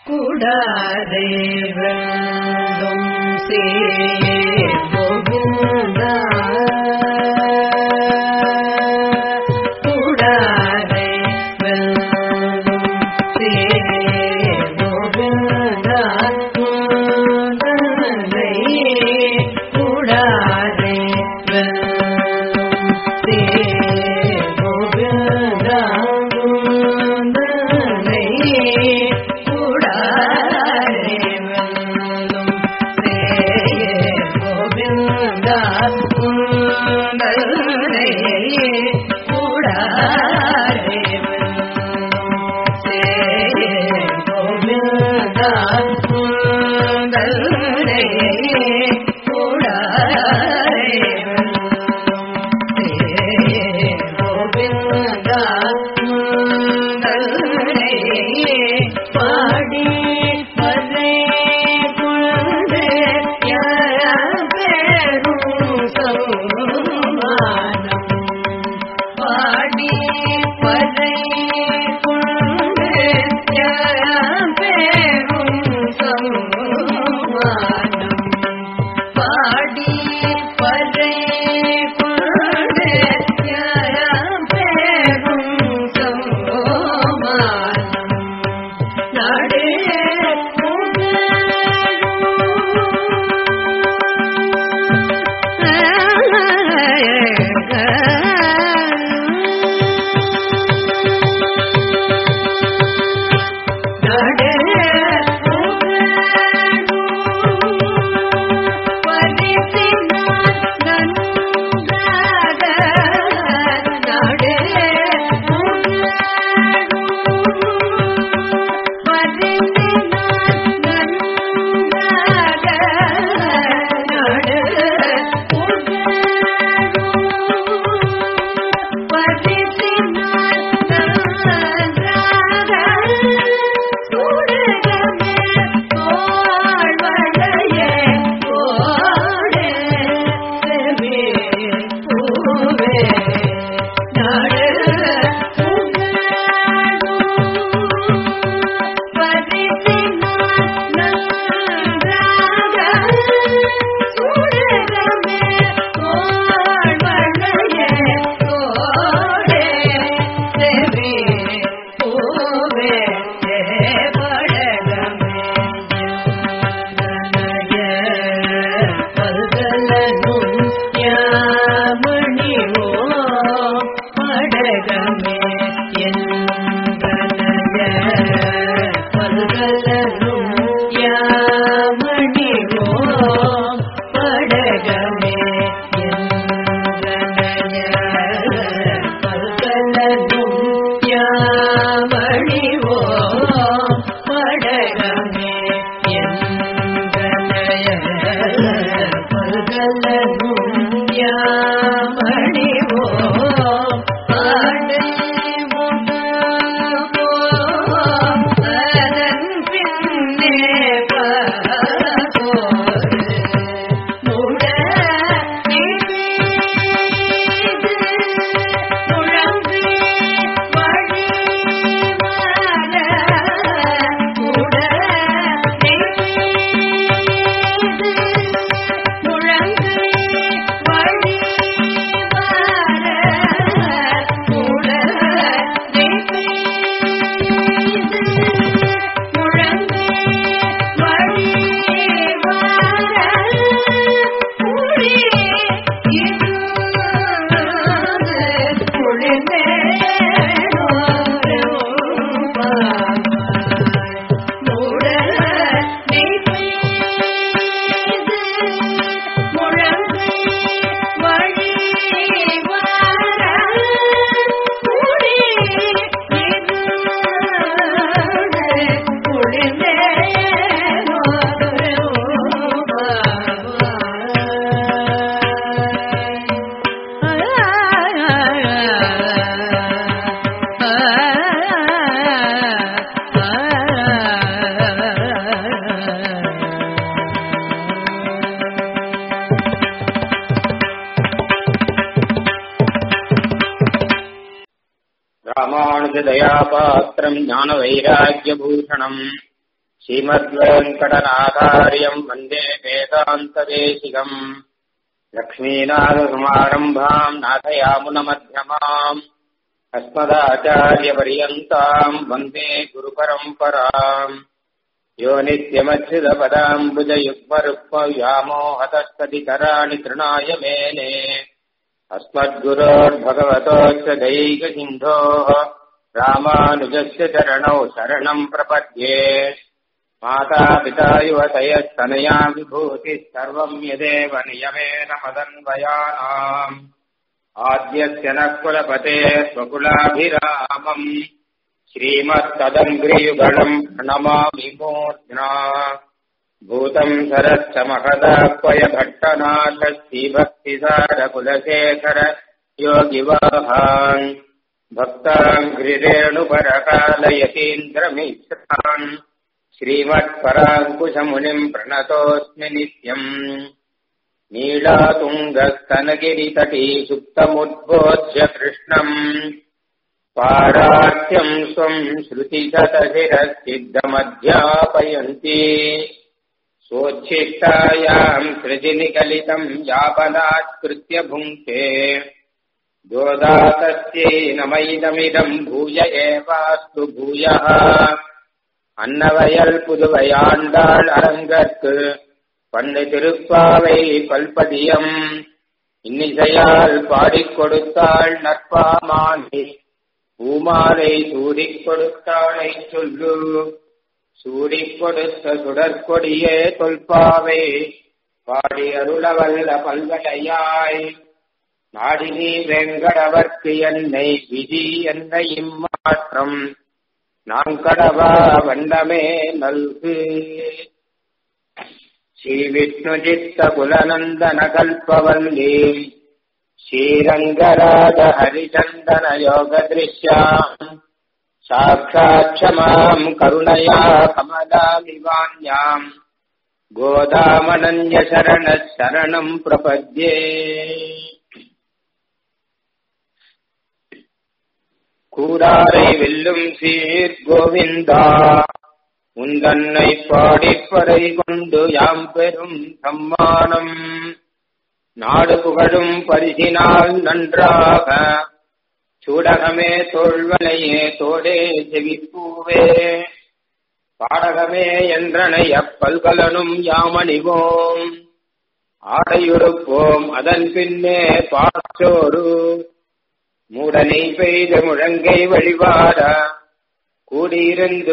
கூடாதே வெல்லும் சே கோவிந்தா கூடாதே வெல்லும் சே கோவிந்தா கூடலை கூடாதே வெல்லும் சே கோவிந்தா கூடலை கூடாதே வெல்லும் சே கோவிந்தா கூடலை கூடாதே வெல்லும் சே கோவிந்தா கூடலை கூடாதே கோவிந்தா பாடி பதை கொண்டு பெரும் சௌமானம் பாடி பதை கொண்டு பெரும் சௌமானம் பாடி பதை கொண்டு பெரும் சௌமானம் நாடே ராமானுஜதயாபாத்திரம் ஞானவைராக்கியபூஷணம் श्रीमद्वेङ्कटनाथार्यम् वन्दे वेदान्तदेशिकम् लक्ष्मीनाथसमारम्भाम् नाथयामुनमध्यमाम् अस्मदाचार्यपर्यन्ताम् वन्दे गुरुपरम्पराम् यो नित्यमच्युतपदाम्बुजयुग्मरुक्मव्यामोहतस्तदितराणि तृणाय मेने अस्मद्गुरोर्भगवतोऽस्य दैकसिन्धोः रामानुजस्य चरणौ शरणम् प्रपद्ये मातापिता युवतयस्तनया विभूतिः सर्वम् यदेव नियमेन मदन्वयानाम् आद्यस्य नः कुलपते स्वकुलाभिरामम् श्रीमत्तदङ्ग्रियुगणम् प्रणमामि मूर्ध्ना भूतम् सरश्च महदाह्वय भट्टनाथ श्रीभक्तिसारकुलशेखर योगिवाहान् भक्ताङ्घ्रिरेणुपरकालयतीन्द्रमिश्रान् श्रीमत्पराङ्कुशमुनिम् प्रणतोऽस्मि नित्यम् नीलातुङ्गस्तनगिरितटी सुप्तमुद्बोध्य कृष्णम् पारार्थ्यम् स्वम् श्रुतिशतशिरश्चिद्दमध्यापयन्ति सोच्छिष्टायाम् सृजिनिकलितम् यापदात्कृत्य भुङ्क्ते गोदातस्यै नमैदमिदम् भूय एवास्तु भूयः அன்னவயல் புதுவையாண்டாள் அரங்கற்கு பண்ணு திருப்பாவை பல்பதியம் இன்னிசையால் பாடிக் கொடுத்தாள் நற்பாமானி பூமாலை சூடிக் கொடுத்தாளை சொல்லு சூடிக் கொடுத்த சுடற்கொடியே தொல்பாவை பாடி அருளவல்ல பல்வடையாய் நாடினி வெங்கடவர்க்கு என்னை விதி என்ன இம்மாற்றம் நாம் கடவா வண்டமே நல்கு ஸ்ரீ விஷ்ணுஜித்த குலநந்தன கல்பவல்லி ஸ்ரீரங்கராஜ ஹரிச்சந்தன யோக திருஷ்யாம் சாட்சாட்சமாம் கருணயா கமலாமிவான்யாம் கோதாமனன்ய சரண சரணம் பிரபத்யே கூடாரை வெல்லும் சீர் கோவிந்தா உந்தன்னை பாடிப்படை கொண்டு யாம் பெரும் சம்மானம் நாடு புகழும் பரிசினால் நன்றாக சூடகமே தோல்வலையே தோடே செவிப்பூவே பாடகமே என்றனை அப்பல்கலனும் யாமணிவோம் ஆடையுறுப்போம் அதன் பின்னே பாச்சோரு மூடனை பெய்த முழங்கை வழிபாட கூடியிருந்து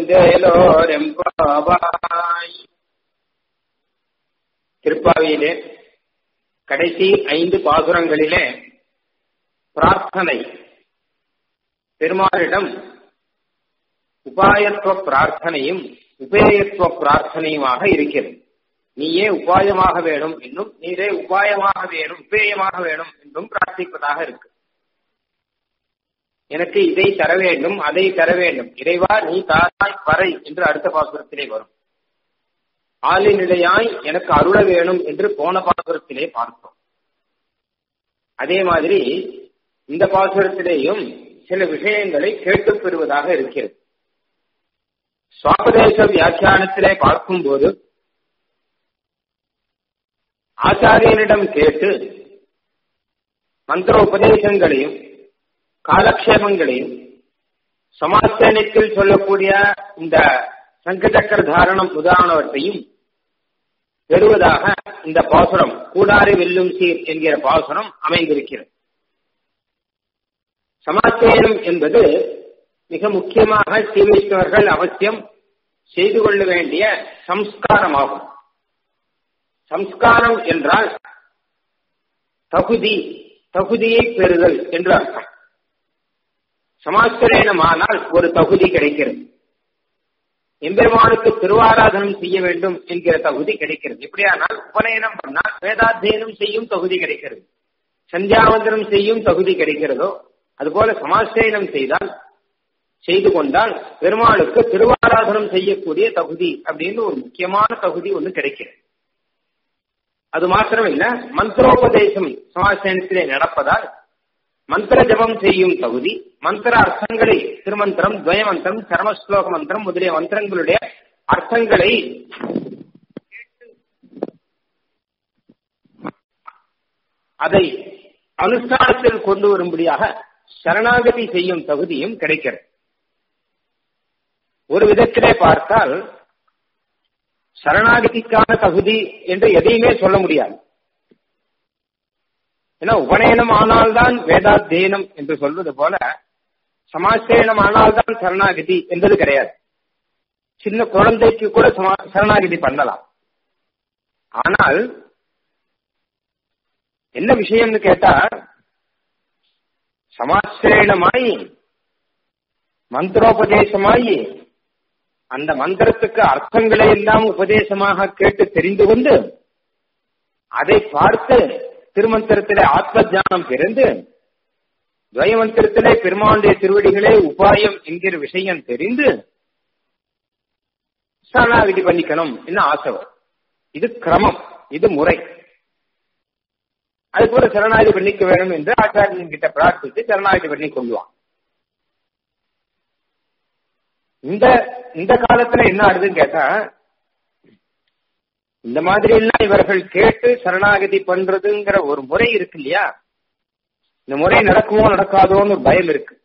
குளிர்ந்தேலோரெம்பாவாய் திருப்பாவியிலே கடைசி ஐந்து பாசுரங்களிலே பிரார்த்தனை பெருமாளிடம் உபாயத்துவ பிரார்த்தனையும் உபேயத்துவ பிரார்த்தனையுமாக இருக்கிறது நீயே உபாயமாக வேணும் என்றும் நீரே உபாயமாக வேணும் உபேயமாக வேணும் என்றும் பிரார்த்திப்பதாக இருக்கு எனக்கு இதை தர வேண்டும் அதை தர வேண்டும் இறைவா நீ தாராய் பறை என்று அடுத்த பாசுரத்திலே வரும் ஆளினிலையாய் எனக்கு அருள வேணும் என்று போன பாசுரத்திலே பார்த்தோம் அதே மாதிரி இந்த பாசுரத்திலேயும் சில விஷயங்களை கேட்டுப் பெறுவதாக இருக்கிறது சுவாபதேச வியாக்கியானத்திலே பார்க்கும்போது ஆச்சாரியனிடம் கேட்டு மந்திர உபதேசங்களையும் காலக்ஷேபங்களையும் சமாஸ்தானத்தில் சொல்லக்கூடிய இந்த சங்கச்சக்கர தாரணம் உதாரணவற்றையும் பெறுவதாக இந்த பாசுரம் கூடாரி வெல்லும் சீர் என்கிற பாசுரம் அமைந்திருக்கிறது சமாஸ்தானம் என்பது மிக முக்கியமாக ஸ்ரீவைஷ்ணவர்கள் அவசியம் செய்து கொள்ள வேண்டிய சம்ஸ்காரமாகும் சம்ஸ்காரம் என்றால் தகுதி தகுதியை பெறுதல் என்று அர்த்தம் சமாஸ்கரேனமானால் ஒரு தகுதி கிடைக்கிறது எம்பெருமானுக்கு திருவாராதனம் செய்ய வேண்டும் என்கிற தகுதி கிடைக்கிறது இப்படியானால் உபநயனம் பண்ணால் வேதாத்தியனம் செய்யும் தகுதி கிடைக்கிறது சந்தியாவந்தனம் செய்யும் தகுதி கிடைக்கிறதோ அதுபோல சமாஸ்தேனம் செய்தால் செய்து கொண்டால் பெருமாளுக்கு திருவாராதனம் செய்யக்கூடிய தகுதி அப்படின்னு ஒரு முக்கியமான தகுதி ஒன்று கிடைக்கிறது அது மாத்திரம் இல்ல மந்திரோபதேசம் சமாசேனத்திலே நடப்பதால் மந்திர ஜபம் செய்யும் தகுதி மந்திர அர்த்தங்களை திருமந்திரம் துவயமந்திரம் சரமஸ்லோக மந்திரம் முதலிய மந்திரங்களுடைய அர்த்தங்களை அதை அனுஷ்டானத்தில் கொண்டு வரும்படியாக சரணாகதி செய்யும் தகுதியும் கிடைக்கிறது ஒரு விதத்திலே பார்த்தால் சரணாகதிக்கான தகுதி என்று எதையுமே சொல்ல முடியாது ஏன்னா உபநயனம் ஆனால்தான் வேதாத்தியனம் என்று சொல்வது போல சமாசேனம் ஆனால்தான் சரணாகதி என்பது கிடையாது சின்ன குழந்தைக்கு கூட சரணாகதி பண்ணலாம் ஆனால் என்ன விஷயம்னு கேட்டா சமாசிரயணமாயி மந்திரோபதேசமாயி அந்த மந்திரத்துக்கு அர்த்தங்களை எல்லாம் உபதேசமாக கேட்டு தெரிந்து கொண்டு அதை பார்த்து திருமந்திரத்திலே ஆத்ம ஜானம் பிறந்து துவயமந்திரத்திலே பெருமாளுடைய திருவடிகளே உபாயம் என்கிற விஷயம் தெரிந்து சரணாகதி பண்ணிக்கணும் என்ன ஆசை இது கிரமம் இது முறை அது போல சரணாகதி பண்ணிக்க வேணும் என்று ஆச்சாரியன் கிட்ட பிரார்த்தித்து சரணாகதி பண்ணி கொள்வான் இந்த இந்த காலத்துல என்ன ஆகுதுன்னு கேட்டா இந்த மாதிரி எல்லாம் இவர்கள் கேட்டு சரணாகதி பண்றதுங்கிற ஒரு முறை இருக்கு இல்லையா இந்த முறை நடக்குமோ நடக்காதோன்னு ஒரு பயம் இருக்கு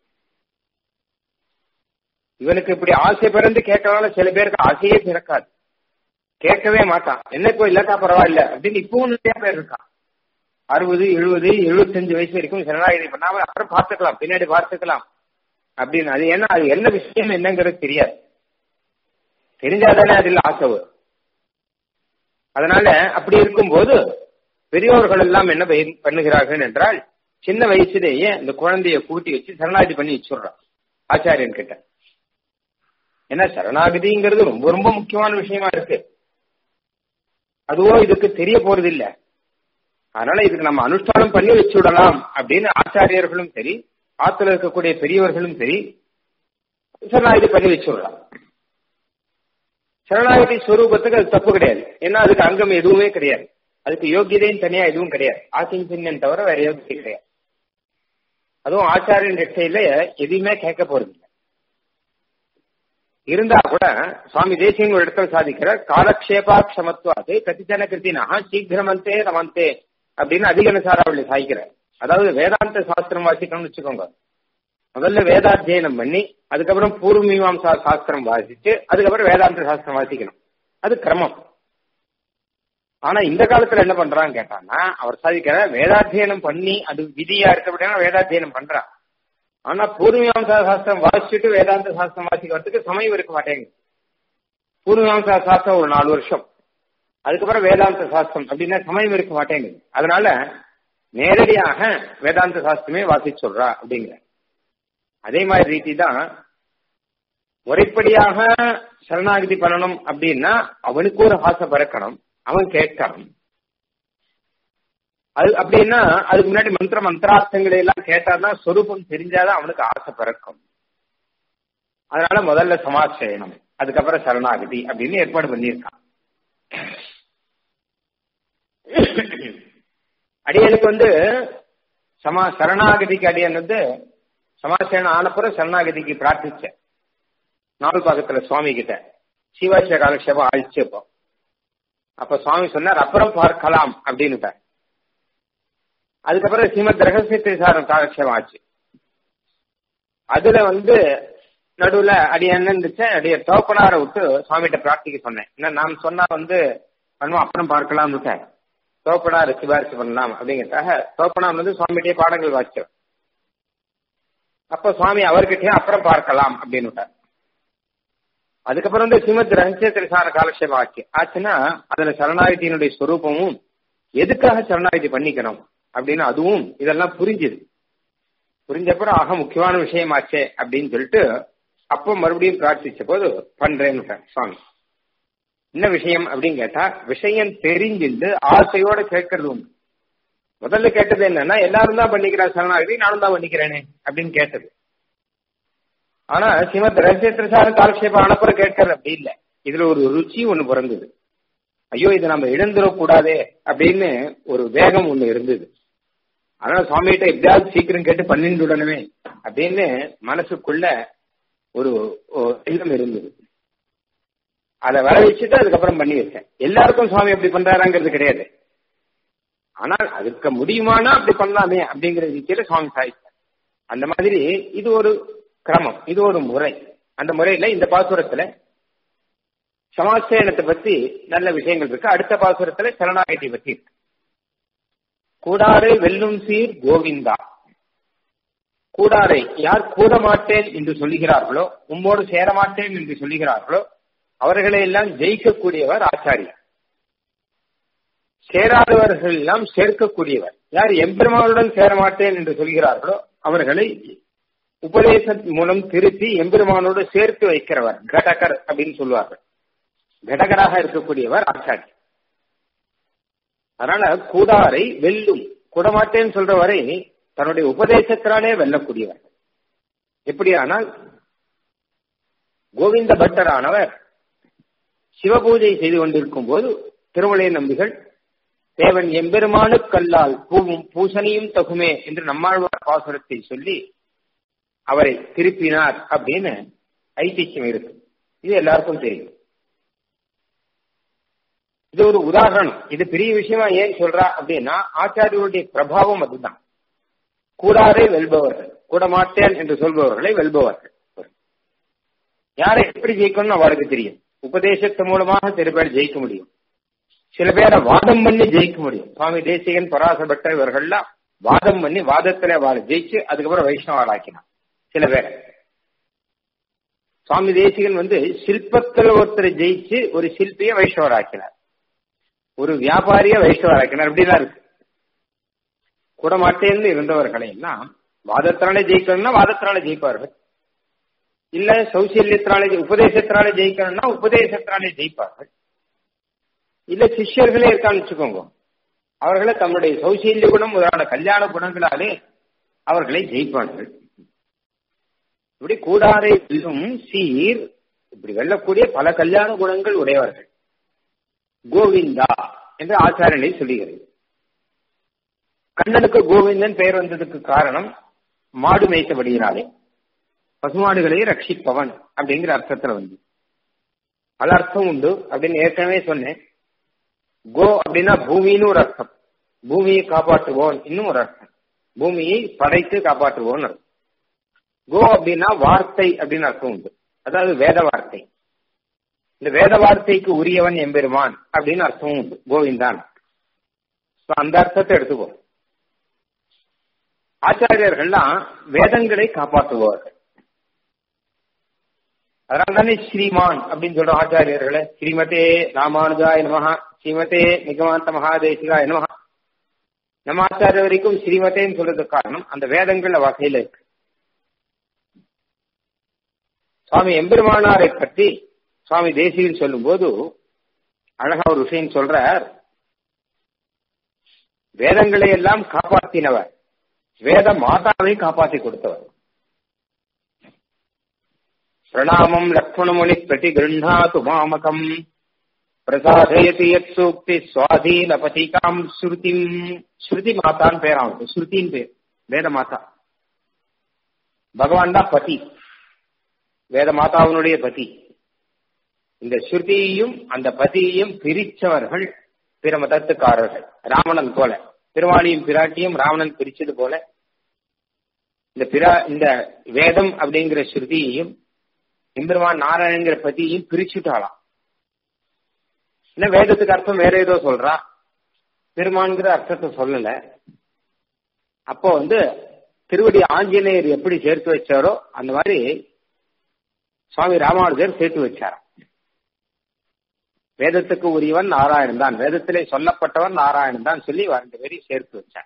இவனுக்கு இப்படி ஆசை பிறந்து கேட்கறனால சில பேருக்கு ஆசையே பிறக்காது கேட்கவே மாட்டான் என்ன இப்போ இல்லாட்டா பரவாயில்ல அப்படின்னு இப்பவும் நிறைய பேர் இருக்கான் அறுபது எழுபது எழுபத்தஞ்சு வயசு வரைக்கும் சரணாகதி பண்ணாம அப்புறம் பார்த்துக்கலாம் பின்னாடி பார்த்துக்கலாம் அப்படின்னு அது ஏன்னா அது என்ன விஷயம் என்னங்கிறது தெரியாது தெரிஞ்சாதானே அதில் ஆசை வரும் அதனால அப்படி இருக்கும்போது பெரியோர்கள் எல்லாம் என்ன பண்ணுகிறார்கள் என்றால் சின்ன வயசுலேயே இந்த குழந்தைய கூட்டி வச்சு சரணாகதி பண்ணி வச்சுடுறான் ஆச்சாரியன் கிட்ட ஏன்னா சரணாகதிங்கிறது ரொம்ப ரொம்ப முக்கியமான விஷயமா இருக்கு அதுவோ இதுக்கு தெரிய போறது இல்ல அதனால இதுக்கு நம்ம அனுஷ்டானம் பண்ணி வச்சு விடலாம் அப்படின்னு ஆச்சாரியர்களும் சரி ஆத்துல இருக்கக்கூடிய பெரியவர்களும் சரி சரணாகதி பண்ணி வச்சுடலாம் சரணாகதி ஸ்வரூபத்துக்கு அது தப்பு கிடையாது ஏன்னா அதுக்கு அங்கம் எதுவுமே கிடையாது அதுக்கு யோகியதையும் தனியா எதுவும் கிடையாது ஆசிங்கன் தவிர வேற யோகியம் கிடையாது அதுவும் ஆச்சாரியன் ரெட்டையில எதையுமே கேட்க போறது இல்லை இருந்தா கூட சுவாமி தேசியன் ஒரு இடத்துல சாதிக்கிற காலக்ஷேபா க்ஷமத்வாது கத்திச்சன கிருத்தினா சீக்கிரமந்தே ரமந்தே அப்படின்னு அதிகனசாராவளி சாய்க்கிறார் அதாவது வேதாந்த சாஸ்திரம் வாசிக்கணும்னு வச்சுக்கோங்க முதல்ல வேதாத்தியனம் பண்ணி அதுக்கப்புறம் பூர்வ மீமாசா சாஸ்திரம் வாசிச்சு அதுக்கப்புறம் வேதாந்த சாஸ்திரம் வாசிக்கணும் அது கிரமம் ஆனா இந்த காலத்துல என்ன பண்றான்னு கேட்டான்னா அவர் சாதிக்கிற வேதாத்தியனம் பண்ணி அது விதியா இருக்க அப்படின்னா வேதாத்தியனம் பண்றான் ஆனா பூர்வீமாசா சாஸ்திரம் வாசிச்சுட்டு வேதாந்த சாஸ்திரம் வாசிக்கிறதுக்கு சமயம் இருக்க மாட்டேங்குது பூர்வீமாசா சாஸ்திரம் ஒரு நாலு வருஷம் அதுக்கப்புறம் வேதாந்த சாஸ்திரம் அப்படின்னா சமயம் இருக்க மாட்டேங்குது அதனால நேரடியாக வேதாந்த சாஸ்திரமே வாசிச்சு சொல்றா அப்படிங்கிற அதே மாதிரி ரீதி தான் முறைப்படியாக சரணாகதி பண்ணணும் அப்படின்னா அவனுக்கு ஒரு ஆசை பறக்கணும் அவன் கேட்கணும் அது அப்படின்னா அதுக்கு முன்னாடி மந்திர மந்திரார்த்தங்களை எல்லாம் கேட்டாதான் சொரூபம் தெரிஞ்சாதான் அவனுக்கு ஆசை பிறக்கும் அதனால முதல்ல சமாச்சயனம் அதுக்கப்புறம் சரணாகதி அப்படின்னு ஏற்பாடு பண்ணியிருக்கான் அடியனுக்கு வந்து சமா சரணாகதிக்கு அடியன் வந்து சமாசேனம் ஆனப்புறம் சரணாகதிக்கு பிரார்த்திச்சேன் நாவல் பாக்கத்துல சுவாமி கிட்ட சிவாசிய காலக்ஷேபம் ஆயிடுச்சப்போ அப்ப சுவாமி சொன்னார் அப்புறம் பார்க்கலாம் அப்படின்னுட்டார் அதுக்கப்புறம் ஸ்ரீமத் ரகசிய சாரம் காலக்ஷேபம் ஆச்சு அதுல வந்து நடுவுல அடி என்ன இருந்துச்சு அடிய தோப்பனாரை விட்டு சுவாமிகிட்ட பிரார்த்திக்க சொன்னேன் என்ன நான் சொன்னா வந்து பண்ணுவோம் அப்புறம் பார்க்கலாம்னு விட்டேன் தோப்பனார் சிபாரிசு பண்ணலாம் அப்படிங்கிறதுக்காக தோப்பனார் வந்து சுவாமிகிட்டே பாடங்கள் வாசிச்சோம் அப்ப சுவாமி அவர்கிட்டயும் அப்புறம் பார்க்கலாம் அப்படின்னு விட்டார் அதுக்கப்புறம் வந்து ஸ்ரீமத் ரகசிய திரிசார காலக்ஷேபம் ஆச்சு ஆச்சுன்னா அதுல சரணாகதியினுடைய ஸ்வரூபமும் எதுக்காக சரணாகதி பண்ணிக்கணும் அப்படின்னு அதுவும் இதெல்லாம் புரிஞ்சுது புரிஞ்சப்பறம் ஆக முக்கியமான விஷயமாச்சே அப்படின்னு சொல்லிட்டு அப்போ மறுபடியும் பிரார்த்திச்ச போது பண்றேன்னு சுவாமி என்ன விஷயம் அப்படின்னு கேட்டா விஷயம் தெரிஞ்சுட்டு ஆசையோட கேட்கறது உண்டு முதல்ல கேட்டது என்னன்னா எல்லாரும் தான் பண்ணிக்கிறா சரணாகதி நானும் தான் பண்ணிக்கிறேனே அப்படின்னு கேட்டது ஆனா ஸ்ரீமத் ரகசியத்திரசார காலக்ஷேபம் அனுப்புற கேட்கறது அப்படி இல்லை இதுல ஒரு ருச்சி ஒண்ணு பிறந்தது ஐயோ இதை நம்ம இழந்துடக்கூடாதே அப்படின்னு ஒரு வேகம் ஒண்ணு இருந்தது அதனால சுவாமிகிட்ட எப்படியாவது சீக்கிரம் கேட்டு பண்ணிட்டு உடனே அப்படின்னு மனசுக்குள்ள ஒரு எண்ணம் இருந்தது அதை வர வச்சுட்டு அதுக்கப்புறம் பண்ணி வச்சேன் எல்லாருக்கும் சுவாமி அப்படி பண்றாராங்கிறது கிடையாது ஆனால் அதுக்கு முடியுமானா அப்படி பண்ணலாமே அப்படிங்கிற ரீதியில சுவாமி சாதித்தார் அந்த மாதிரி இது ஒரு கிரமம் இது ஒரு முறை அந்த முறையில இந்த பாசுரத்துல சமாசேனத்தை பத்தி நல்ல விஷயங்கள் இருக்கு அடுத்த பாசுரத்துல சரணாகதி பத்தி இருக்கு கூடாரை வெல்லும் சீர் கோவிந்தா கூடாரை யார் கூட மாட்டேன் என்று சொல்லுகிறார்களோ உம்மோடு சேர மாட்டேன் என்று சொல்லுகிறார்களோ அவர்களை எல்லாம் ஜெயிக்கக்கூடியவர் ஆச்சாரியர் சேராதவர்கள் எல்லாம் சேர்க்கக்கூடியவர் யார் எம்பெருமானுடன் சேர மாட்டேன் என்று சொல்கிறார்களோ அவர்களை உபதேச மூலம் திருத்தி எம்பெருமானோடு சேர்த்து வைக்கிறவர் கடகர் அப்படின்னு சொல்லுவார்கள் கடகராக இருக்கக்கூடியவர் ஆச்சாரியர் அதனால கூடாரை வெல்லும் கூடமாட்டேன்னு சொல்ற வரை தன்னுடைய உபதேசத்தினாலே வெல்லக்கூடியவர் எப்படியானால் கோவிந்த பட்டரானவர் சிவபூஜை செய்து கொண்டிருக்கும் போது திருமலை நம்பிகள் தேவன் எம்பெருமானுக்கல்லால் பூவும் பூசணியும் தகுமே என்று நம்மாழ்வார் பாசுரத்தை சொல்லி அவரை திருப்பினார் அப்படின்னு ஐதிஹ்யம் இருக்கு இது எல்லாருக்கும் தெரியும் இது ஒரு உதாரணம் இது பெரிய விஷயமா ஏன் சொல்றா அப்படின்னா ஆச்சாரியருடைய பிரபாவம் அதுதான் கூடாரே வெல்பவர்கள் கூட மாட்டேன் என்று சொல்பவர்களை வெல்பவர்கள் யாரை எப்படி ஜெயிக்கணும்னு அவருக்கு தெரியும் உபதேசத்து மூலமாக சில பேர் ஜெயிக்க முடியும் சில பேரை வாதம் பண்ணி ஜெயிக்க முடியும் சுவாமி தேசிகன் பராசப்பட்ட இவர்கள்லாம் வாதம் பண்ணி வாதத்துல அவளை ஜெயிச்சு அதுக்கப்புறம் வைஷ்ணவாள் ஆக்கினான் சில பேரை சுவாமி தேசிகன் வந்து சில்பத்துல ஒருத்தரை ஜெயிச்சு ஒரு சிற்பிய வைஷ்ணவர் ஆக்கினார் ஒரு வியாபாரிய வைஷ்ணவர் ஆக்கினார் அப்படிலாம் இருக்கு கூடமாட்டேன்னு இருந்தவர்களை எல்லாம் வாதத்தினாலே ஜெயிக்கணும்னா வாதத்தினாலே ஜெயிப்பார்கள் இல்ல சௌசல்யத்தினாலே உபதேசத்தினாலே ஜெயிக்கணும்னா உபதேசத்தினாலே ஜெயிப்பார்கள் இல்ல சிஷ்யர்களே இருக்கான்னு வச்சுக்கோங்க அவர்களை தம்முடைய சௌசல்ய குணம் முதலான கல்யாண குணங்களாலே அவர்களை ஜெயிப்பார்கள் இப்படி கூடாரை வெல்லும் சீர் இப்படி வெல்லக்கூடிய பல கல்யாண குணங்கள் உடையவர்கள் கோவிந்தா என்று ஆச்சாரியனை சொல்லுகிறது கண்ணனுக்கு கோவிந்தன் பெயர் வந்ததுக்கு காரணம் மாடு மேய்த்தபடியினாலே பசுமாடுகளை ரட்சிப்பவன் அப்படிங்கிற அர்த்தத்துல வந்து பல அர்த்தம் உண்டு அப்படின்னு ஏற்கனவே சொன்னேன் கோ அப்படின்னா பூமின்னு ஒரு அர்த்தம் பூமியை காப்பாற்றுவோன் இன்னும் ஒரு அர்த்தம் பூமியை படைத்து காப்பாற்றுவோன் அர்த்தம் கோ அப்படின்னா வார்த்தை அப்படின்னு அர்த்தம் உண்டு அதாவது வேத வார்த்தை இந்த வேத வார்த்தைக்கு உரியவன் எம்பெருமான் அப்படின்னு அர்த்தமும் உண்டு கோவிந்தான் அந்த அர்த்தத்தை எடுத்துக்கோ ஆச்சாரியர்கள்லாம் வேதங்களை காப்பாற்றுவார்கள் அதனால தானே ஸ்ரீமான் அப்படின்னு சொல்ற ஆச்சாரியர்களை ஸ்ரீமதே ராமானுஜாய நமஹா ஸ்ரீமதே நிகமாந்த மகாதேசிகாய நமஹா நம்ம ஆச்சாரிய வரைக்கும் ஸ்ரீமதேன்னு சொல்றதுக்கு காரணம் அந்த வேதங்கள் வகையில இருக்கு சுவாமி எம்பெருமானாரை பற்றி சுவாமி தேசிகன் சொல்லும் போது அழகா ஒரு விஷயம் சொல்றார் வேதங்களை எல்லாம் காப்பாற்றினவர் வேத மாதாவை காப்பாற்றி கொடுத்தவர் பிரணாமம் லக்ஷ்மணமுனி பிரதி கிருண்ணாத்து மாமகம் பிரசாதயதி யத் சூக்தி சுவாதீன பதிகாம் ஸ்ருதிம் ஸ்ருதி மாதான் பேர் அவனுக்கு ஸ்ருதின் பேர் வேத மாதா பகவான் தான் பதி வேத மாதாவினுடைய பதி இந்த ஸ்ருதியையும் அந்த பதியையும் பிரிச்சவர்கள் பிற மதத்துக்காரர்கள் ராவணன் போல திருவாளியும் பிராட்டியும் ராவணன் பிரிச்சது போல இந்த பிரா இந்த வேதம் அப்படிங்கிற ஸ்ருதியையும் எம்பெருமான் நாராயணங்கிற பதியையும் பிரிச்சுட்டாளாம் என்ன வேதத்துக்கு அர்த்தம் வேற ஏதோ சொல்றா பெருமான்கிற அர்த்தத்தை சொல்லல அப்போ வந்து திருவடி ஆஞ்சநேயர் எப்படி சேர்த்து வச்சாரோ அந்த மாதிரி சுவாமி ராமானுஜர் சேர்த்து வச்சாராம் வேதத்துக்கு உரியவன் நாராயணன் தான் வேதத்திலே சொல்லப்பட்டவன் நாராயணன் தான் சொல்லி ரெண்டு பேரையும் சேர்த்து வச்சான்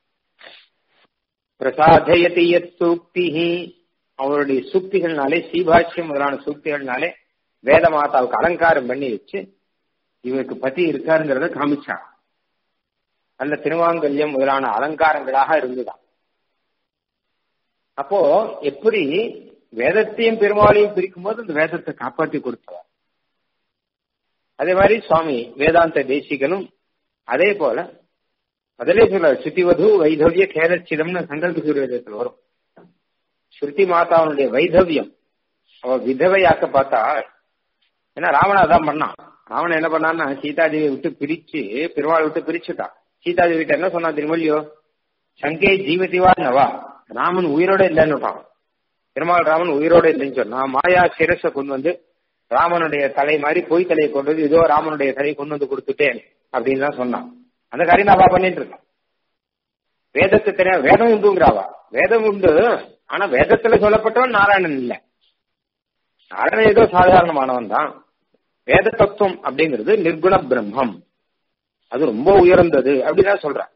பிரசாதயதி யத் சூக்தி அவருடைய சூக்திகள்னாலே சீபாஷ்யம் முதலான சூக்திகள்னாலே வேத மாதாவுக்கு அலங்காரம் பண்ணி வச்சு இவருக்கு பத்தி இருக்காருங்கிறத காமிச்சான் அந்த திருவாங்கல்யம் முதலான அலங்காரங்களாக இருந்துதான் அப்போ எப்படி வேதத்தையும் பெருமாளையும் பிரிக்கும் போது அந்த வேதத்தை காப்பாற்றி கொடுத்தவர் அதே மாதிரி சுவாமி வேதாந்த தேசிகனும் அதே போல அதிலே சொல்ற ஸ்ருதிவது வைதவிய கேரச்சிதம்னு சங்கல்ப சூரியத்தில் வரும் ஸ்ருதி மாதாவுடைய வைதவியம் அவ விதவையாக்க பார்த்தா ஏன்னா ராவணன் அதான் பண்ணான் ராவணன் என்ன பண்ணான்னா சீதாதேவியை விட்டு பிரிச்சு பெருமாள் விட்டு பிரிச்சுட்டான் சீதாதேவி கிட்ட என்ன சொன்னா தெரியுமா இல்லையோ சங்கே ஜீவதிவா நவா ராமன் உயிரோட இல்லைன்னுட்டான் பெருமாள் ராமன் உயிரோட இல்லைன்னு சொன்னா மாயா சிரச கொண்டு வந்து ராமனுடைய தலை மாதிரி பொய் தலையை கொண்டு வந்து இதோ ராமனுடைய தலையை கொண்டு வந்து கொடுத்துட்டேன் அப்படின்னு தான் சொன்னான் அந்த காரியம் அவா பண்ணிட்டு இருக்கான் வேதத்தை தெரியா வேதம் உண்டுங்கிறாவா வேதம் உண்டு ஆனா வேதத்துல சொல்லப்பட்டவன் நாராயணன் இல்ல நாராயணன் ஏதோ சாதாரணமானவன் தான் வேத தத்துவம் அப்படிங்கிறது நிர்குண பிரம்மம் அது ரொம்ப உயர்ந்தது அப்படிதான் சொல்றான்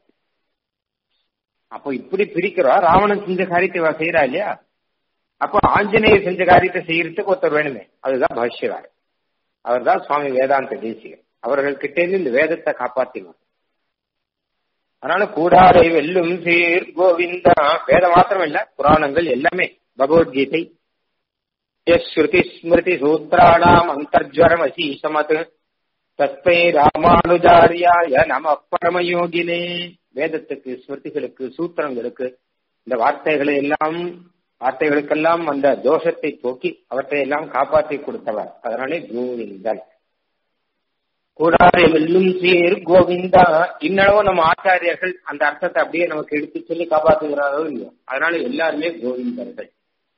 அப்போ இப்படி பிரிக்கிறா ராவணன் செஞ்ச காரியத்தை இவ செய்யறா இல்லையா அப்போ ஆஞ்சநேயர் செஞ்ச காரியத்தை செய்யறதுக்கு ஒருத்தர் வேணுமே அதுதான் பாஷ்யவார் அவர் தான் சுவாமி வேதாந்த தேசிகர் அவர்கள் கிட்டேருந்து இந்த வேதத்தை காப்பாத்தினார் அதனால கூடாரை வெல்லும் சீர் கோவிந்தா வேதம் மாத்திரம் இல்ல புராணங்கள் எல்லாமே பகவத்கீதை ஸ்ருதி ஸ்மிருதி சூத்ராணாம் அந்தர்ஜரம் அசீசமத் தஸ்மை ராமானுஜாரியாய நம பரமயோகினே வேதத்துக்கு ஸ்மிருதிகளுக்கு சூத்திரங்களுக்கு இந்த வார்த்தைகளை எல்லாம் வார்த்தைகளுக்கெல்லாம் அந்த தோஷத்தை போக்கி அவற்றை எல்லாம் காப்பாற்றி கொடுத்தவர் அதனாலே கோவிந்தன் கூடாரை வெல்லும் சீர் கோவிந்தா இன்னளவும் நம்ம ஆச்சாரியர்கள் அந்த அர்த்தத்தை அப்படியே நமக்கு எடுத்து சொல்லி காப்பாற்றுகிறாரோ இல்லையோ அதனால எல்லாருமே கோவிந்தர்கள்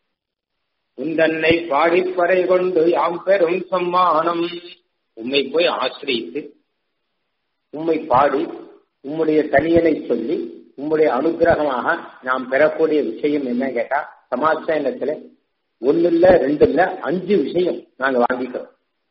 உந்தன்னை பாடிப்பறை கொண்டு யாம் பெரும் சம்மானம் உம்மை போய் ஆசிரியித்து உம்மை பாடி உம்முடைய தனியனை சொல்லி உம்முடைய அனுகிரகமாக நாம் பெறக்கூடிய விஷயம் என்ன கேட்டா சமாச்சாரத்துல ஒன்னு இல்ல ரெண்டு இல்ல அஞ்சு விஷயம் நாங்க வாங்கிக்கிறோம்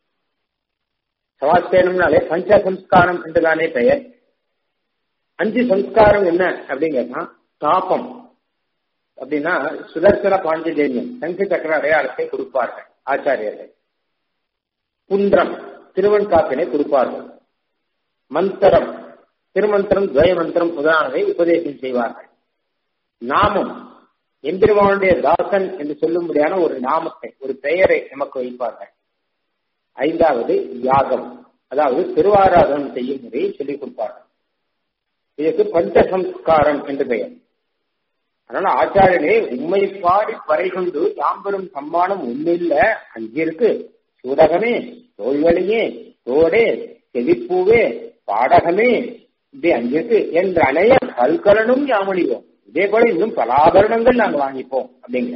சமாச்சாரம்னாலே பஞ்ச சம்ஸ்காரம் என்றுதானே பெயர் அஞ்சு சம்ஸ்காரம் என்ன அப்படின்னு கேட்டா தாபம் அப்படின்னா சுதர்சன பாஞ்சஜன்யம் சங்க சக்கர அடையாளத்தை கொடுப்பார்கள் ஆச்சாரியர்கள் குன்றம் திருவன்காப்பினை கொடுப்பார்கள் மந்திரம் திருமந்திரம் துவயமந்திரம் முதலானதை உபதேசம் செய்வார்கள் நாமம் எம்பெருமானுடைய தாசன் என்று சொல்லும்படியான ஒரு நாமத்தை ஒரு பெயரை நமக்கு வைப்பார்கள் ஐந்தாவது யாகம் அதாவது திருவாராதனம் செய்யும் முறையை சொல்லிக் கொடுப்பார்கள் இதற்கு பஞ்சசம்ஸ்காரம் என்று பெயர் அதனால ஆச்சாரியனே உண்மை பாடி பறை கொண்டு தாம்பெரும் சம்மானம் ஒன்னில்ல அங்கிருக்கு சூடகமே தோல்வழியே தோடே செவிப்பூவே பாடகமே இப்படி அங்கிருக்கு என்ற அணைய கல்கலனும் யாமொழிவோம் இதே போல இன்னும் பல ஆபரணங்கள் நாங்க வாங்கிப்போம் அப்படிங்கிற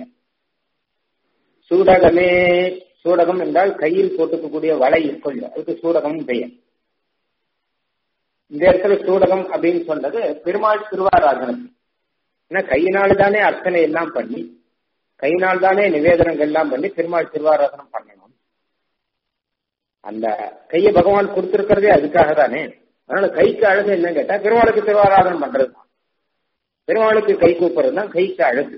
சூடகமே சூடகம் என்றால் கையில் போட்டுக்கக்கூடிய வலை இருக்கொள்ள அதுக்கு சூடகம் பெயர் இந்த இடத்துல சூடகம் அப்படின்னு சொன்னது பெருமாள் திருவாராதனம் ஏன்னா கையினால் தானே அர்ச்சனை எல்லாம் பண்ணி கையினால் தானே நிவேதனங்கள் எல்லாம் பண்ணி பெருமாள் திருவாராதனம் பண்ணணும் அந்த கையை பகவான் கொடுத்திருக்கிறதே அதுக்காக தானே அதனால கைக்கு அழகு என்ன கேட்டா பெருமாளுக்கு திருவாராதனம் பண்றது தான் பெருமாளுக்கு கை கூப்புறது தான் கைக்கு அழகு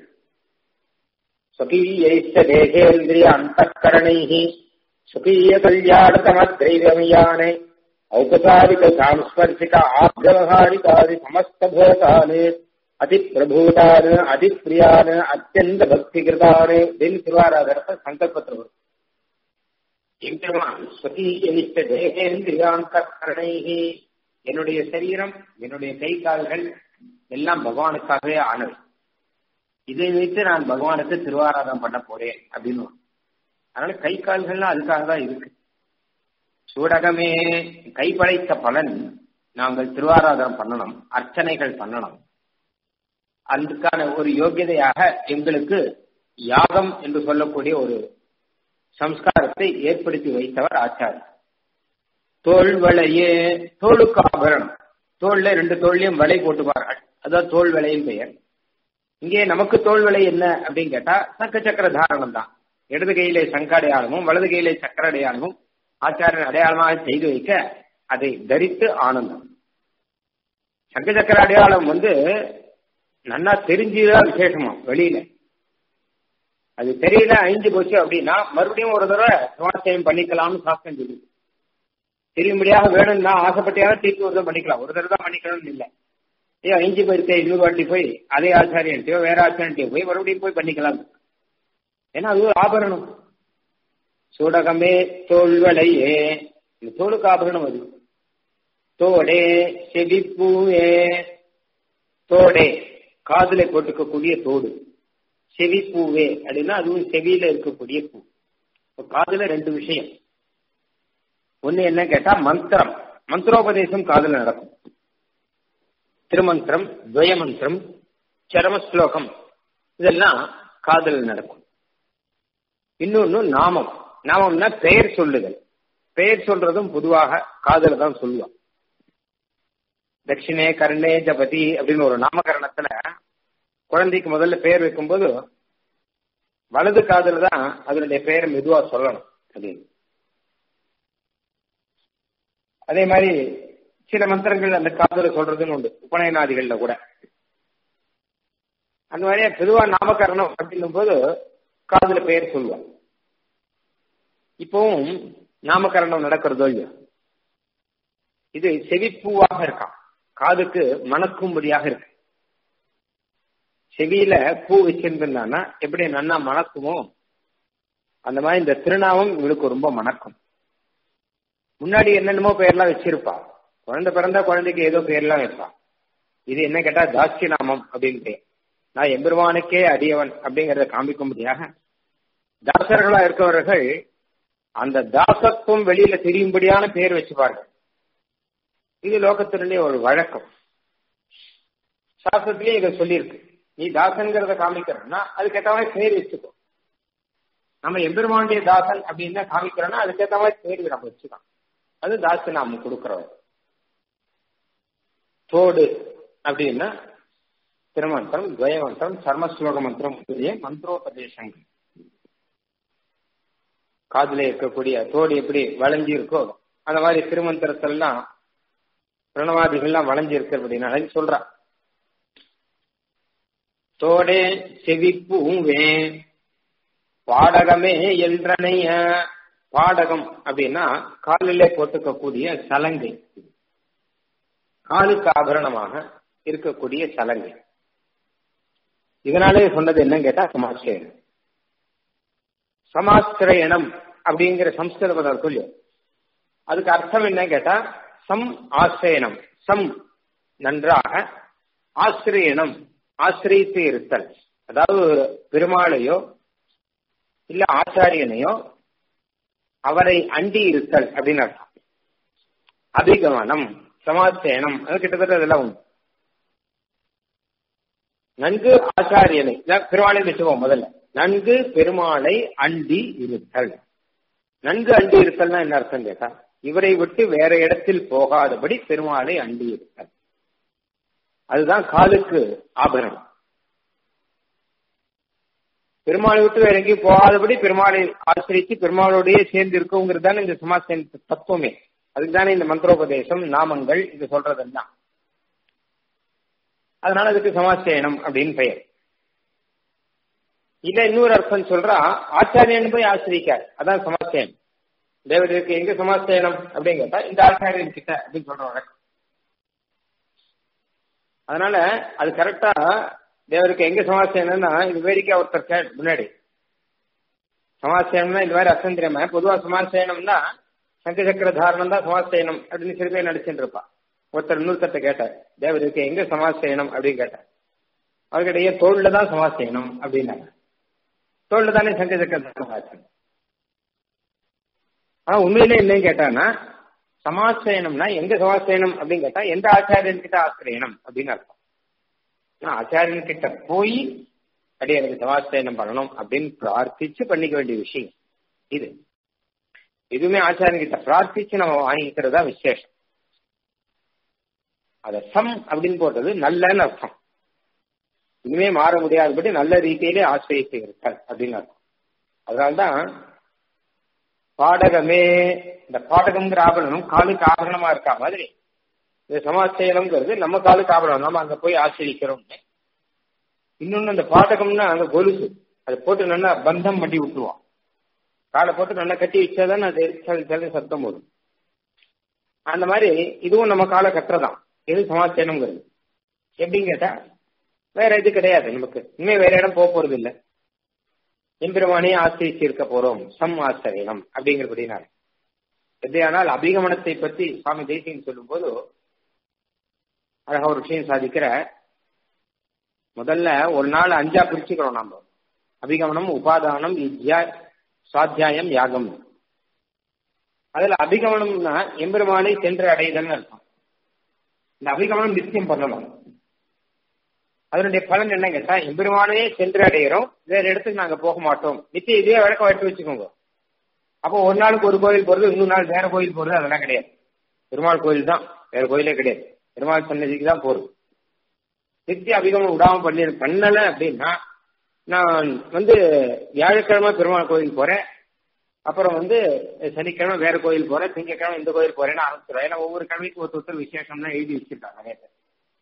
ஸ்வகீயைஷ்ட தேகேந்திரிய அந்தக்கரணைஹி ஸ்வகீய கல்யாண தமத்ரைவமியானே ஔபசாரிக சாம்ஸ்பர்சிக ஆப்ரவகாரிகாதி சமஸ்த பூதானு அதிப்பிரபூதானு அதிப்பிரியானு அத்தியந்த பக்தி கிருதானு அப்படின்னு திருவாராதரத்தை சங்கல்பத்தில் வரும் எம்பெருமான் ஸ்வகீயனிஷ்ட தேகேந்திரியாந்தரணி என்னுடைய சரீரம் என்னுடைய கை கால்கள் எல்லாம் பகவானுக்காகவே ஆனது இதை வைத்து நான் பகவானுக்கு திருவாராதனம் பண்ண போறேன் அப்படின்னு அதனால கை கால்கள்லாம் அதுக்காக தான் இருக்கு சூடகமே கைப்படைத்த பலன் நாங்கள் திருவாராதனம் பண்ணணும் அர்ச்சனைகள் பண்ணணும் அதுக்கான ஒரு யோகியதையாக எங்களுக்கு யாகம் என்று சொல்லக்கூடிய ஒரு சம்ஸ்காரத்தை ஏற்படுத்தி வைத்தவர் ஆச்சாரியர் தோல் வளையே தோளுக்கு ஆபரணம் தோல்ல ரெண்டு தோல்லையும் வலை போட்டுப்பார்கள் அதான் தோல் வலையின் பெயர் இங்கே நமக்கு தோல் வலை என்ன அப்படின்னு கேட்டா சக்க சக்கர தாரணம் தான் இடது கையிலே சங்க அடையாளமும் வலது கையிலே சக்கர அடையாளமும் ஆச்சாரியன் அடையாளமாக செய்து வைக்க அதை தரித்து ஆனந்தம் சங்க சக்கர அடையாளம் வந்து நன்னா தெரிஞ்சுதான் விசேஷமா வெளியில அது தெரியல அழிஞ்சு போச்சு அப்படின்னா மறுபடியும் ஒரு தடவை சமாச்சயம் பண்ணிக்கலாம்னு சாஸ்திரம் சொல்லுது தெரியும்படியாக வேணும்னா ஆசைப்பட்டியாக திருப்பி ஒரு தடவை பண்ணிக்கலாம் ஒரு தடவை தான் பண்ணிக்கணும்னு இல்லை ஏ அழிஞ்சு போயிருக்கேன் இன்னொரு வாட்டி போய் அதே ஆச்சாரியன்ட்டையோ வேற ஆச்சாரியன்ட்டையோ போய் மறுபடியும் போய் பண்ணிக்கலாம் ஏன்னா அது ஒரு ஆபரணம் சூடகமே தோல்வளையே இந்த தோலுக்கு ஆபரணம் அது தோடே செவிப்பூவே தோடே காதுல போட்டுக்கக்கூடிய தோடு செவி பூவே அப்படின்னா அதுவும் செவியில இருக்கக்கூடிய பூ இப்போ காதுல ரெண்டு விஷயம் ஒண்ணு என்ன கேட்டா மந்திரம் மந்திரோபதேசம் காதுல நடக்கும் திருமந்திரம் துவயமந்திரம் சரம ஸ்லோகம் இதெல்லாம் காதல் நடக்கும் இன்னொன்னு நாமம் நாமம்னா பெயர் சொல்லுதல் பெயர் சொல்றதும் பொதுவாக காதல தான் சொல்லுவான் தட்சிணே கர்ணே ஜபதி அப்படின்னு ஒரு நாமகரணத்துல குழந்தைக்கு முதல்ல பெயர் வைக்கும்போது வலது காதல தான் அதனுடைய பெயரை மெதுவா சொல்லணும் அப்படின்னு அதே மாதிரி சில மந்திரங்கள் அந்த காதல சொல்றதுன்னு உண்டு உபநயனாதிகள்ல கூட அந்த மாதிரியே பொதுவா நாமகரணம் அப்படின்னும் போது காதுல பெயர் சொல்லுவான் இப்பவும் நாமகரணம் நடக்கிறதோ இல்லையோ இது செவிப்பூவாக இருக்கான் காதுக்கு மணக்கும்படியாக இருக்கு செவியில பூ வச்சிருந்தான்னா எப்படி நன்னா மணக்குமோ அந்த மாதிரி இந்த திருநாமம் இவளுக்கு ரொம்ப மணக்கும் முன்னாடி என்னென்னமோ பெயர்லாம் வச்சிருப்பா குழந்தை பிறந்தா குழந்தைக்கு ஏதோ பெயர்லாம் வைப்பா இது என்ன கேட்டா தாஸ்தி நாமம் அப்படின்னு பேர் நான் எம்பெருமானுக்கே அடியவன் அப்படிங்கறத காமிக்கும்படியாக தாசர்களா இருக்கவர்கள் அந்த தாசத்துவம் வெளியில தெரியும்படியான பெயர் வச்சுப்பார்கள் இது லோகத்தினுடைய ஒரு வழக்கம் சாஸ்திரத்திலேயே இதை சொல்லியிருக்கு நீ தாசன்கிறத காமிக்கிறன்னா அதுக்கேற்ற மாதிரி பேர் வச்சுக்கோ நம்ம எம்பெருமானுடைய தாசன் அப்படின்னு தான் காமிக்கிறோம்னா அதுக்கேற்ற மாதிரி பேர் நம்ம வச்சுக்கலாம் அது தாசு நாம கொடுக்கிறோம் தோடு அப்படின்னா திருமந்திரம் துவயமந்திரம் சர்மஸ்லோக மந்திரம் முதலிய மந்திரோபதேசங்கள் காதுல இருக்கக்கூடிய தோடு எப்படி வளைஞ்சி இருக்கோ அந்த மாதிரி திருமந்திரத்திலாம் பிரணவாதிகள்லாம் வளைஞ்சி இருக்கு அப்படின்னா சொல்றா தோடே செவிப்பூவே பாடகமே என்றனைய பாடகம் அப்படின்னா காலிலே போட்டுக்கக்கூடிய சலங்கை காலுக்கு ஆபரணமாக இருக்கக்கூடிய சலங்கை இதனாலே சொன்னது என்னன்னு கேட்டா சமாசிரயணம் சமாசிரயணம் அப்படிங்கிற சம்ஸ்கிருத பதம் இருக்கும் இல்லையோ அதுக்கு அர்த்தம் என்ன கேட்டா சம் ஆசிரியனம் சம் நன்றாக ஆசிரியனம் ஆசிரியத்து இருத்தல் அதாவது பெருமாளையோ இல்ல ஆச்சாரியனையோ அவரை அண்டி இருத்தல் அப்படின்னு அர்த்தம் அபிகமனம் சமாசேனம் அது கிட்டத்தட்ட அதெல்லாம் உண்டு நன்கு ஆச்சாரியனை பெருமாளை வச்சுக்கோம் முதல்ல நன்கு பெருமாளை அண்டி இருத்தல் நன்கு அண்டி இருத்தல்னா என்ன அர்த்தம் கேட்டா இவரை விட்டு வேற இடத்தில் போகாதபடி பெருமாளை அண்டி இருத்தல் அதுதான் காலுக்கு ஆபரணம் பெருமாளை விட்டு வேற எங்கேயும் போகாதபடி பெருமாளை ஆசிரித்து பெருமாளோடய சேர்ந்து இருக்கோங்கிறது தானே இந்த சமாச தத்துவமே அதுக்கு தானே இந்த மந்திரோபதேசம் நாமங்கள் இது சொல்றதெல்லாம் அதனால அதுக்கு சமாசயனம் அப்படின்னு பெயர் இல்ல இன்னொரு அர்த்தம் சொல்றா ஆச்சாரியன் போய் ஆசிரிக்கார் அதான் சமாசயனம் தேவதற்கு எங்க சமாசயனம் அப்படின்னு கேட்டா இந்த ஆச்சாரியன் கிட்ட அப்படின்னு சொல்ற வழக்கம் அதனால அது கரெக்டா தேவருக்கு எங்க சமாசயனம்னா இது வேடிக்கை ஒருத்தர் கேட் முன்னாடி சமாசயனம்னா இந்த மாதிரி அர்த்தம் தெரியாம பொதுவா சமாசயனம்னா சங்க சக்கர தாரணம் தான் சமாசயனம் அப்படின்னு சிறு பேர் நடிச்சுட்டு இருப்பா ஒருத்தர் இன்னொருத்தட்ட கேட்டார் தேவருக்கு எங்க சமாசயனம் அப்படின்னு கேட்டார் அவர்கிட்ட தோல்ல தான் சமாசயனம் அப்படின்னாங்க தோல்ல தானே சங்க சக்கர தாரணம் ஆச்சு ஆனா உண்மையிலே இல்லைன்னு கேட்டான்னா சமாசயனம்னா எங்க சமாசயனம் அப்படின்னு கேட்டா எந்த ஆச்சாரியன் கிட்ட ஆசிரியனம் அப்படின்னு அர்த்தம் ஆச்சாரியன் கிட்ட போய் அடி எனக்கு சமாசயனம் பண்ணணும் அப்படின்னு பிரார்த்திச்சு பண்ணிக்க வேண்டிய விஷயம் இது எதுவுமே ஆச்சாரியன் கிட்ட பிரார்த்திச்சு நம்ம வாங்கிக்கிறதா விசேஷம் அத சம் அப்படின்னு போட்டது நல்லன்னு அர்த்தம் இனிமே மாற முடியாதபடி நல்ல ரீதியிலே ஆசிரியத்தை இருக்கார் அப்படின்னு அர்த்தம் அதனால்தான் பாடகமே இந்த பாடகம்ங்கிற ஆபரணம் காலுக்கு ஆபரணமா இருக்கா மாதிரி இந்த சமாசயனம்ங்கிறது நம்ம காலுக்கு ஆபரணம் நம்ம அங்க போய் ஆசிரிக்கிறோம் இன்னொன்னு அந்த பாடகம்னா அங்க கொலுசு அதை போட்டு நல்லா பந்தம் பண்ணி விட்டுருவோம் காலை போட்டு நல்லா கட்டி வச்சாதான் அது சரி சத்தம் போடும் அந்த மாதிரி இதுவும் நம்ம காலை கட்டுறதான் இது சமாசயனம்ங்கிறது எப்படின்னு கேட்டா வேற இது கிடையாது நமக்கு இனிமே வேற இடம் போக போறது இல்லை எம்பெருமானே ஆசிரிச்சு இருக்க போறோம் சம் ஆச்சரியனம் அப்படிங்கிறபடினால எப்படியானால் அபிகமனத்தை பத்தி சுவாமி தேசியம் சொல்லும் போது அழகா ஒரு விஷயம் சாதிக்கிற முதல்ல ஒரு நாள் அஞ்சா பிரிச்சுக்கிறோம் நாம அபிகமனம் உபாதானம் வித்யா சுவாத்தியாயம் யாகம் அதுல அபிகமனம்னா எம்பெருமானை சென்று அடைதல்னு அர்த்தம் இந்த அபிகமனம் நித்தியம் பண்ணணும் அதனுடைய பலன் என்ன கேட்டா எம்பெருமானையே சென்று அடைகிறோம் வேற இடத்துக்கு நாங்க போக மாட்டோம் நித்தியம் இதே வழக்கம் எடுத்து வச்சுக்கோங்க அப்போ ஒரு நாளுக்கு ஒரு கோயில் போறது இன்னொரு நாள் வேற கோயில் போறது அதெல்லாம் கிடையாது பெருமாள் கோயில் தான் வேற கோயிலே கிடையாது பெருமாள் சன்னதிக்கு தான் போறது நித்திய அபிகமனம் விடாம பண்ணி பண்ணல அப்படின்னா நான் வந்து வியாழக்கிழமை பெருமாள் கோயில் போறேன் அப்புறம் வந்து சனிக்கிழமை வேற கோயில் போறேன் திங்கக்கிழமை இந்த கோயில் போறேன்னு ஆரம்பிச்சிடும் ஏன்னா ஒவ்வொரு கிழமைக்கும் ஒருத்தர் ஒருத்தர் விசேஷம்லாம் எழுதி வச்சிருக்காங்க நிறைய பேர்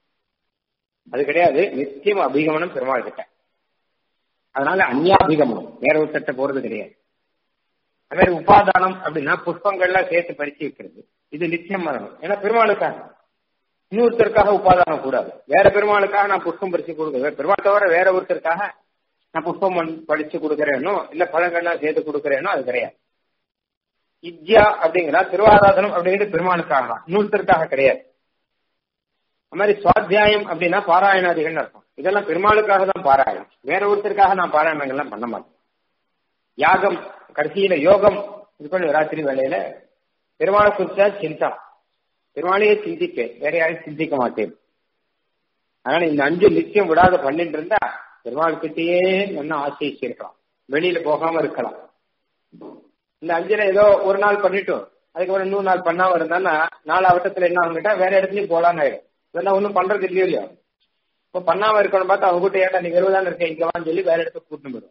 அது கிடையாது நித்தியம் அபிகமனம் பெருமாள் கிட்ட அதனால அந்யாபிகமனம் வேற ஒருத்தட்ட போறது கிடையாது அது மாதிரி உபாதானம் அப்படின்னா புஷ்பங்கள்லாம் சேர்த்து பறிச்சு வைக்கிறது இது நிச்சயம் வரணும் ஏன்னா பெருமாளுக்காக இன்னொருத்தருக்காக உபாதானம் கூடாது வேற பெருமாளுக்காக நான் புஷ்பம் பறிச்சு கொடுக்குறேன் பெருமாள் தவிர வேற ஒருத்தருக்காக நான் புஷ்பம் படிச்சு கொடுக்குறேனோ இல்ல பழங்கள்லாம் சேர்த்து கொடுக்குறேனோ அது கிடையாது இஜ்யா அப்படிங்கிற திருவாராதனம் அப்படிங்கிறது பெருமாளுக்காக தான் இன்னொருத்தருக்காக கிடையாது அது மாதிரி சுவாத்தியாயம் அப்படின்னா பாராயணாதிகள் அர்த்தம் இதெல்லாம் பெருமாளுக்காக தான் பாராயணம் வேற ஒருத்தருக்காக நான் பாராயணங்கள்லாம் பண்ண மாட்டேன் யாகம் கடைசியில யோகம் இது பண்ணி ராத்திரி வேலையில பெருமாளை குறிச்சா சிந்தா பெருமாளையே சிந்திப்பேன் வேற யாரையும் சிந்திக்க மாட்டேன் அதனால இந்த அஞ்சு நிச்சயம் விடாத பண்ணிட்டு இருந்தா பெருமாள்கிட்டயே நல்லா ஆசைச்சிருக்கலாம் வெளியில போகாம இருக்கலாம் இந்த அஞ்சுல ஏதோ ஒரு நாள் பண்ணிட்டோம் அதுக்கப்புறம் இன்னொரு நாள் பண்ணாம இருந்தான்னா நாலு அவட்டத்துல என்ன ஆகுங்கிட்டா வேற இடத்துலயும் போலான்னு ஆயிடும் இதெல்லாம் ஒன்றும் பண்றது இல்லையோ இல்லையோ இப்போ பண்ணாம இருக்கணும் பார்த்தா அவங்க கிட்ட ஏட்டா நீ வெறுவதான் இருக்க இங்க வான்னு சொல்லி வேற இடத்துக்கு கூட்டு போயிடும்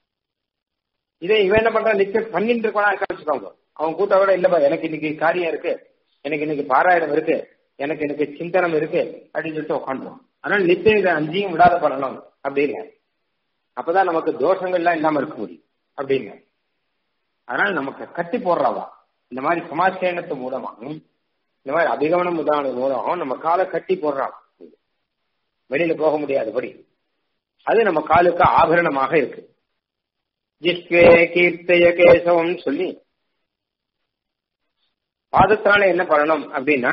இதே இவன் என்ன பண்றான் நிச்சயம் பண்ணிட்டு இருக்கா இருக்க வச்சுக்கோங்க அவன் கூட்ட விட இல்லப்பா எனக்கு இன்னைக்கு காரியம் இருக்கு எனக்கு இன்னைக்கு பாராயணம் இருக்கு எனக்கு இன்னைக்கு சிந்தனம் இருக்கு அப்படின்னு சொல்லிட்டு உட்காந்துருவோம் அதனால நிச்சயம் இதை அஞ்சையும் விடாத பண்ணணும் அப்படின்னு அப்பதான் நமக்கு தோஷங்கள்லாம் இல்லாம இருக்க முடியும் அப்படின்னு அதனால நமக்கு கட்டி போடுறவா இந்த மாதிரி சமாச்சயனத்து மூலமாகவும் இந்த மாதிரி அபிகமனம் உதாரண மூலமாகவும் நம்ம காலை கட்டி போடுறான் வெளியில போக முடியாதபடி அது நம்ம காலுக்கு ஆபரணமாக இருக்கு ஜிஸ்வே கீர்த்தய கேசவம் சொல்லி பாதத்தினால என்ன பண்ணணும் அப்படின்னா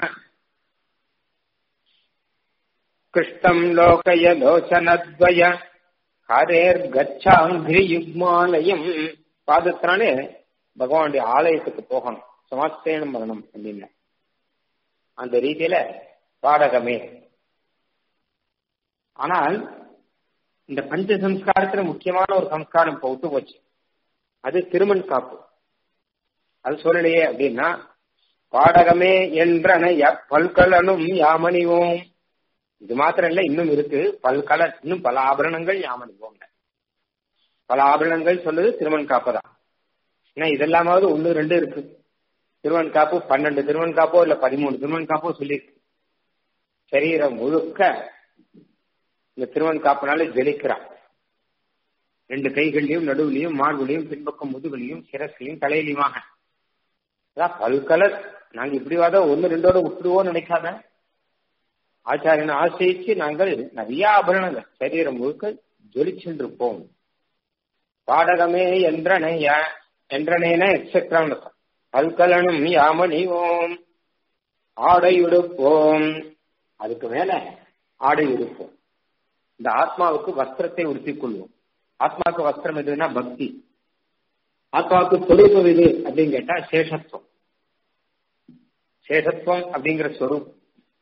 கிருஷ்ணம் லோகய லோச்சனத்வய ஹரேர் கச்சாங்கிரி யுக்மாலயம் பாதத்தினாலே பகவானுடைய ஆலயத்துக்கு போகணும் சமாஸ்தேனம் பண்ணணும் அப்படின்னு அந்த ரீதியில பாடகமே ஆனால் இந்த பஞ்ச சம்ஸ்காரத்துல முக்கியமான ஒரு சம்ஸ்காரம் இப்ப விட்டு போச்சு அது திருமண் காப்பு அது சொல்லலையே அப்படின்னா பாடகமே என்றன பல்கலனும் யாமணிவோம் இது மாத்திரம் இல்ல இன்னும் இருக்கு பல்கல இன்னும் பல ஆபரணங்கள் யாமணிவோம் பல ஆபரணங்கள் சொல்லுது திருமண் காப்பு தான் ஏன்னா இதெல்லாமாவது ஒன்னு ரெண்டு இருக்கு திருவன் காப்பு பன்னெண்டு திருவன் காப்போ இல்ல பதிமூணு திருவன் காப்போ சொல்லியிருக்கு சரீரம் முழுக்க இந்த திருவன் காப்பினால ஜெலிக்கிறான் ரெண்டு கைகள்லயும் நடுவுலையும் மார்புலையும் பின்பக்கம் முதுகுலையும் சிரஸ்லையும் தலையிலையுமாக அதான் பல்கலர் நாங்க இப்படிவாத ஒன்னு ரெண்டோட விட்டுருவோம் நினைக்காத ஆச்சாரியனை ஆசிரிச்சு நாங்கள் நிறைய ஆபரணங்கள் சரீரம் முழுக்க ஜொலிச்சென்றிருப்போம் பாடகமே என்றனைய என்றனேன எக்ஸெட்ரான்னு பல்கலனும் யாமணிவோம் ஆடை உடுப்போம் அதுக்கு மேல ஆடை உடுப்போம் இந்த ஆத்மாவுக்கு வஸ்திரத்தை உடுத்திக் கொள்வோம் ஆத்மாவுக்கு வஸ்திரம் எதுனா பக்தி ஆத்மாவுக்கு தொழில்பம் எது அப்படின்னு கேட்டா சேஷத்துவம் சேஷத்துவம் அப்படிங்கிற ஸ்வரூப்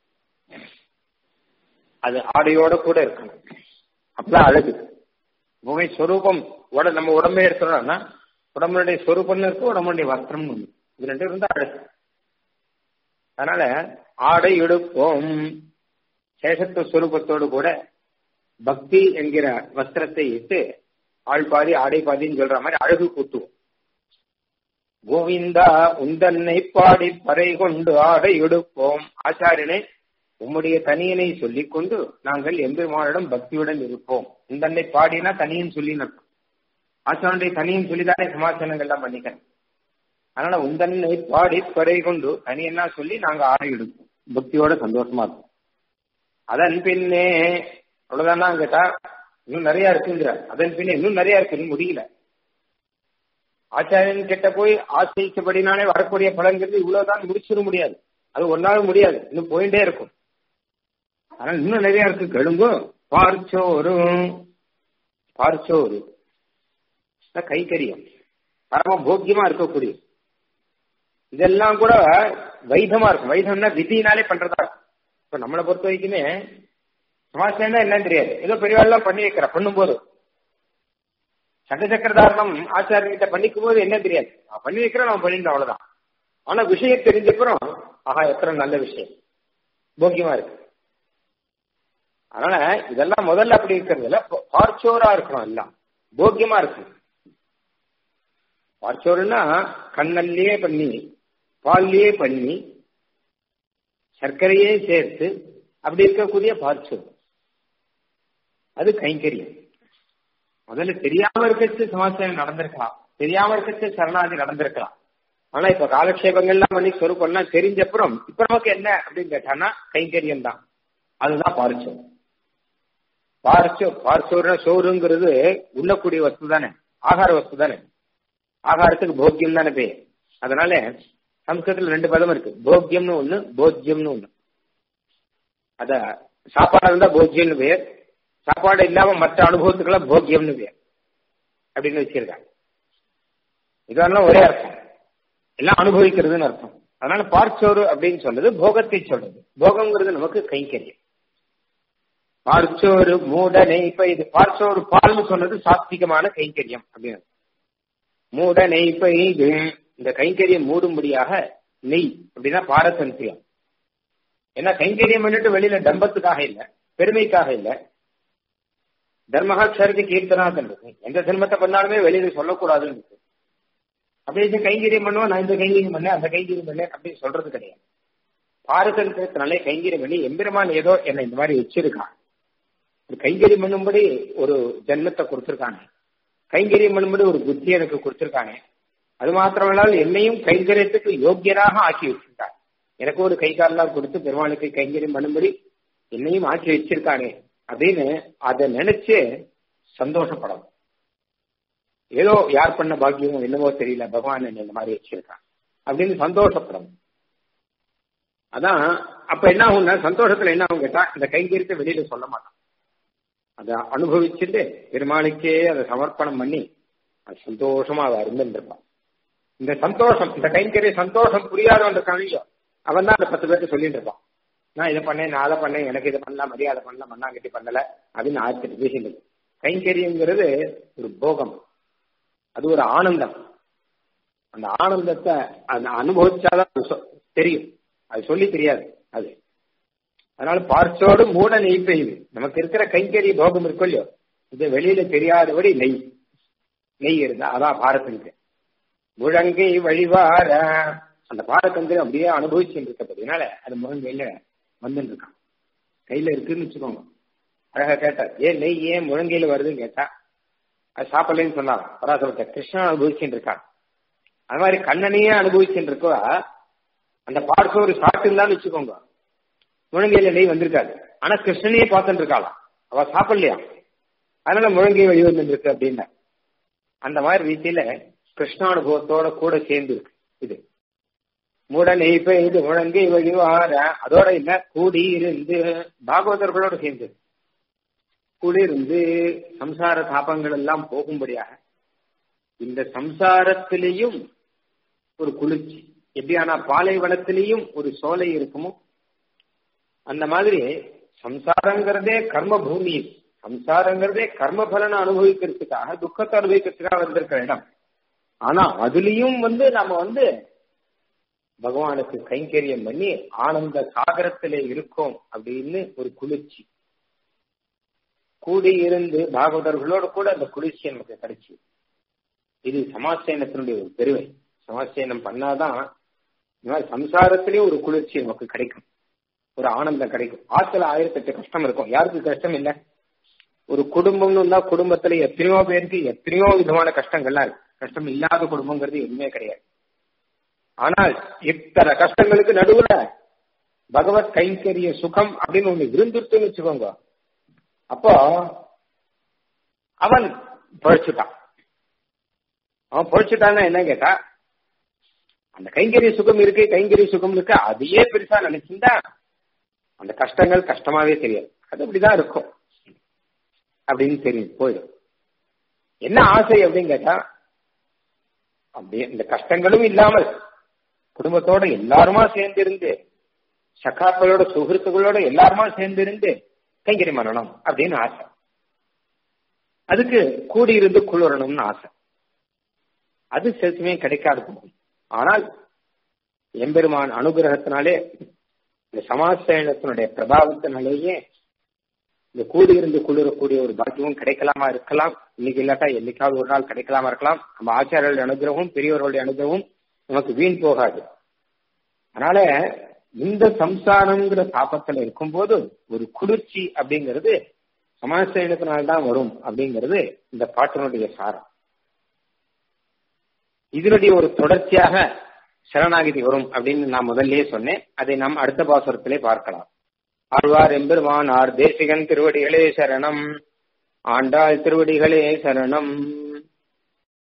அது ஆடையோட கூட இருக்கணும் அப்பதான் அழகு உண்மை ஸ்வரூபம் உட நம்ம உடம்பே எடுத்துறோம்னா உடம்புடைய ஸ்வரூபம்னு இருக்கு உடம்புடைய வஸ்திரம்னு ஒண்ணு இது ரெண்டு இருந்தா அழகு அதனால ஆடை எடுப்போம் சேஷத்துவ ஸ்வரூபத்தோடு கூட பக்தி என்கிற வஸ்திரத்தை இட்டு ஆள் பாதி ஆடை பாதின்னு சொல்ற மாதிரி அழகு கூட்டுவோம் கோவிந்தா உந்தன்னை பாடி பறை கொண்டு ஆடை எடுப்போம் ஆச்சாரியனை உம்முடைய தனியனை சொல்லிக் கொண்டு நாங்கள் எம்பெருமானிடம் பக்தியுடன் இருப்போம் உந்தன்னை பாடினா தனியன் சொல்லி நடக்கும் ஆச்சாரனுடைய தனியன் சொல்லிதானே சமாச்சாரங்கள் எல்லாம் பண்ணிக்கிறேன் அதனால உந்தன்னை பாடி பறை கொண்டு தனியன்னா சொல்லி நாங்க ஆடை எடுப்போம் பக்தியோட சந்தோஷமா இருக்கும் அதன் பின்னே அவ்வளவுதான் கேட்டா இன்னும் நிறைய இருக்குங்கிற அதன் பின்னே இன்னும் நிறைய இருக்கு இன்னும் முடியல ஆச்சாரியன் கிட்ட போய் ஆசிரிச்சபடினாலே வரக்கூடிய பலன்கிறது இவ்வளவுதான் முடிச்சிட முடியாது அது ஒன்னாலும் முடியாது இன்னும் போயிட்டே இருக்கும் ஆனால் இன்னும் நிறைய இருக்கு கெடுங்கோ பார்ச்சோரு பார்ச்சோரு கைக்கரியம் பரம போக்கியமா இருக்கக்கூடிய இதெல்லாம் கூட வைதமா இருக்கும் வைதம்னா விதினாலே பண்றதா இருக்கும் இப்ப நம்மளை பொறுத்த வரைக்குமே சமாச்சாரம் என்னன்னு தெரியாது ஏதோ பெரியவாள்லாம் பண்ணி வைக்கிற பண்ணும்போது சட்ட சக்கரதாரணம் ஆச்சாரியர்கிட்ட பண்ணிக்கும் போது என்ன தெரியாது நான் பண்ணி வைக்கிறேன் நான் பண்ணிட்டு அவ்வளவுதான் ஆனா விஷயம் தெரிஞ்சப்புறம் ஆஹா எத்தனை நல்ல விஷயம் போக்கியமா இருக்கு அதனால இதெல்லாம் முதல்ல அப்படி இருக்கிறதுல பார்ச்சோரா இருக்கணும் எல்லாம் போக்கியமா இருக்கு பார்ச்சோறுனா கண்ணல்லையே பண்ணி பால்லயே பண்ணி சர்க்கரையே சேர்த்து அப்படி இருக்கக்கூடிய பார்ச்சோறு அது கைங்கரியம் முதல்ல தெரியாம இருக்கச்சு சமாச்சாரம் நடந்திருக்கலாம் தெரியாம இருக்கச்சு சரணாதி நடந்திருக்கலாம் ஆனா இப்ப காலக்ஷேபங்கள்லாம் பண்ணி சொருப்பம்லாம் தெரிஞ்சப்புறம் இப்ப நமக்கு என்ன அப்படின்னு கேட்டான்னா கைங்கரியம் தான் அதுதான் பார்ச்சோம் பார்ச்சோ பார்ச்சோறு சோறுங்கிறது உள்ளக்கூடிய வஸ்து தானே ஆகார வஸ்து தானே ஆகாரத்துக்கு போக்கியம் தானே பேர் அதனால சம்ஸ்கிருதத்துல ரெண்டு பதம் இருக்கு போக்கியம்னு ஒண்ணு போஜ்யம்னு ஒண்ணு அத சாப்பாடு இருந்தா போஜ்யம்னு பேர் சாப்பாடு இல்லாம மற்ற அனுபவத்துக்கெல்லாம் போக்கியம்னு பேர் அப்படின்னு வச்சிருக்காங்க இதெல்லாம் ஒரே அர்த்தம் எல்லாம் அனுபவிக்கிறதுன்னு அர்த்தம் அதனால பார்ச்சோறு அப்படின்னு சொல்றது போகத்தை சொல்றது போகம்ங்கிறது நமக்கு கைங்கரியம் பார்ச்சோறு மூடனை இப்ப இது பார்ச்சோறு பால்னு சொன்னது சாத்விகமான கைங்கரியம் அப்படின்னு மூட நெய் இது இந்த கைங்கரியம் மூடும்படியாக நெய் அப்படின்னா பாரசந்தியம் ஏன்னா கைங்கரியம் பண்ணிட்டு வெளியில டம்பத்துக்காக இல்ல பெருமைக்காக இல்ல தர்மகாட்சரத்து கீர்த்தனாதன் இருக்கு எந்த தர்மத்தை பண்ணாலுமே வெளியில சொல்லக்கூடாதுன்னு இருக்கு அப்படி கைங்கரியம் பண்ணுவோம் நான் இந்த கைங்கரியம் பண்ணேன் அந்த கைங்கரியம் பண்ணேன் அப்படின்னு சொல்றது கிடையாது பாரசந்திரத்தினாலே கைங்கரியம் பண்ணி எம்பெருமான் ஏதோ என்ன இந்த மாதிரி வச்சிருக்கான் கைங்கரியம் பண்ணும்படி ஒரு ஜென்மத்தை கொடுத்திருக்காங்க கைங்கரியம் பண்ணும்படி ஒரு புத்தி எனக்கு கொடுத்திருக்காங்க அது மாத்திரமல்லால் என்னையும் கைங்கரியத்துக்கு யோக்கியராக ஆக்கி வச்சிருக்காங்க எனக்கு ஒரு கை காலெல்லாம் கொடுத்து பெருமாளுக்கு கைங்கரியம் பண்ணும்படி என்னையும் ஆக்கி வச்சிருக்கானே அப்படின்னு அதை நினைச்சு சந்தோஷப்படணும் ஏதோ யார் பண்ண பாக்கியம் என்னவோ தெரியல பகவான் என்ன இந்த மாதிரி வச்சிருக்கான் அப்படின்னு சந்தோஷப்படணும் அதான் அப்ப என்ன ஆகும்னா சந்தோஷத்துல என்ன ஆகும் கேட்டா இந்த கைங்கரியத்தை வெளியில சொல்ல மாட்டான் அதை அனுபவிச்சுட்டு பெருமாளுக்கே அதை சமர்ப்பணம் பண்ணி அது சந்தோஷமா அவ இருந்துருப்பான் இந்த சந்தோஷம் இந்த கைங்கரிய சந்தோஷம் புரியாதவன் இருக்கான் இல்லையோ அவன் தான் அந்த பத்து பேருக்கு சொல்லிட்டு இருப்பான் நான் இதை பண்ணேன் நான் அதை பண்ணேன் எனக்கு இதை பண்ணலாம் மரியாதை பண்ணலாம் மண்ணாங்கட்டி பண்ணல அப்படின்னு ஆயிரத்தி பேசிட்டு கைங்கரியங்கிறது ஒரு போகம் அது ஒரு ஆனந்தம் அந்த ஆனந்தத்தை அந்த அனுபவிச்சாதான் தெரியும் அது சொல்லி தெரியாது அது அதனால பார்ச்சோடு மூட நெய் பெய்யுது நமக்கு இருக்கிற கைங்கரிய போகம் இருக்கும் இல்லையோ இது வெளியில தெரியாதபடி நெய் நெய் இருந்தா அதான் பாரதனுக்கு முழங்கை வழிவார அந்த பாரதந்திரி அப்படியே அனுபவிச்சுட்டு இருக்கப்படினால அது முழங்கையில வந்துட்டு இருக்கான் கையில இருக்குன்னு வச்சுக்கோங்க அழகா கேட்டார் ஏன் நெய் ஏன் முழங்கையில வருதுன்னு கேட்டா அது சாப்பிடலன்னு சொன்னாங்க பராசரத்தை கிருஷ்ணன் அனுபவிச்சுட்டு இருக்கான் அது மாதிரி கண்ணனையே அனுபவிச்சுட்டு இருக்கோ அந்த பார்சோறு சாப்பிட்டுருந்தான்னு வச்சுக்கோங்க முழங்கையில நெய் வந்திருக்காது ஆனா கிருஷ்ணனையே பார்த்துட்டு இருக்காளாம் அவ சாப்பிடலையா அதனால முழங்கை வழி வந்துருக்கு அப்படின்னா அந்த மாதிரி ரீதியில கிருஷ்ணானுபவத்தோட கூட சேர்ந்து இருக்கு இது மூட நெய் இது முழங்கை வழி வார அதோட இல்ல கூடி இருந்து பாகவதர்களோட சேர்ந்து கூடி இருந்து சம்சார தாபங்கள் எல்லாம் போகும்படியாக இந்த சம்சாரத்திலேயும் ஒரு குளிர்ச்சி எப்படியானா பாலைவனத்திலையும் ஒரு சோலை இருக்குமோ அந்த மாதிரி சம்சாரங்கிறதே கர்ம பூமி சம்சாரங்கிறதே கர்ம பலனை அனுபவிக்கிறதுக்காக துக்கத்தை அனுபவிக்கிறதுக்காக வந்திருக்கிற இடம் ஆனா அதுலயும் வந்து நம்ம வந்து பகவானுக்கு கைங்கரியம் பண்ணி ஆனந்த சாகரத்திலே இருக்கோம் அப்படின்னு ஒரு குளிர்ச்சி கூடி இருந்து பாகவதர்களோடு கூட அந்த குளிர்ச்சி நமக்கு கிடைச்சி இது சமாசேனத்தினுடைய ஒரு பெருமை சமாசேனம் பண்ணாதான் இந்த மாதிரி சம்சாரத்திலேயே ஒரு குளிர்ச்சி நமக்கு கிடைக்கும் ஒரு ஆனந்தம் கிடைக்கும் ஆத்துல ஆயிரத்தி எட்டு கஷ்டம் இருக்கும் யாருக்கு கஷ்டம் இல்லை ஒரு குடும்பம்னு இருந்தா குடும்பத்துல எத்தனையோ பேருக்கு எத்தனையோ விதமான கஷ்டங்கள்லாம் இருக்கு கஷ்டம் இல்லாத குடும்பங்கிறது எதுவுமே கிடையாது ஆனால் இத்தனை கஷ்டங்களுக்கு நடுவுல பகவத் கைங்கரிய சுகம் அப்படின்னு ஒண்ணு இருந்துட்டுன்னு வச்சுக்கோங்க அப்போ அவன் பழிச்சுட்டான் அவன் பழிச்சுட்டான்னா என்ன கேட்டா அந்த கைங்கரிய சுகம் இருக்கு கைங்கரிய சுகம் இருக்கு அதையே பெருசா நினைச்சிருந்தா அந்த கஷ்டங்கள் கஷ்டமாவே தெரியாது அது அப்படிதான் இருக்கும் அப்படின்னு தெரியும் போயிடும் என்ன ஆசை அப்படின்னு கேட்டா அப்படியே இந்த கஷ்டங்களும் இல்லாமல் குடும்பத்தோட எல்லாருமா சேர்ந்து இருந்து சக்காக்களோட சுகிருத்துகளோட எல்லாருமா சேர்ந்து இருந்து கைங்கரி பண்ணணும் அப்படின்னு ஆசை அதுக்கு கூடியிருந்து குளிரணும்னு ஆசை அது சில கிடைக்காது போகும் ஆனால் எம்பெருமான் அனுகிரகத்தினாலே இந்த சமாசயனத்தினுடைய பிரபாவத்தினாலேயே இந்த கூடியிருந்து குளிரக்கூடிய ஒரு பாக்கியமும் கிடைக்கலாமா இருக்கலாம் இன்னைக்கு இல்லாட்டா என்னைக்காவது ஒரு நாள் கிடைக்கலாமா இருக்கலாம் நம்ம ஆச்சாரியர்களுடைய அனுகிரகமும் பெரியவர்களுடைய அனுகிரகமும் நமக்கு வீண் போகாது அதனால இந்த சம்சாரம்ங்கிற தாபத்துல இருக்கும்போது ஒரு குளிர்ச்சி அப்படிங்கிறது சமாசயனத்தினால்தான் வரும் அப்படிங்கிறது இந்த பாட்டினுடைய சாரம் இதனுடைய ஒரு தொடர்ச்சியாக சரணாகிதி வரும் அப்படின்னு நான் முதல்லயே சொன்னேன் அதை நாம் அடுத்த பாசுரத்திலே பார்க்கலாம் ஆழ்வார் எம்பெருமானார் தேசிகன் திருவடிகளே சரணம் ஆண்டாள் திருவடிகளே சரணம்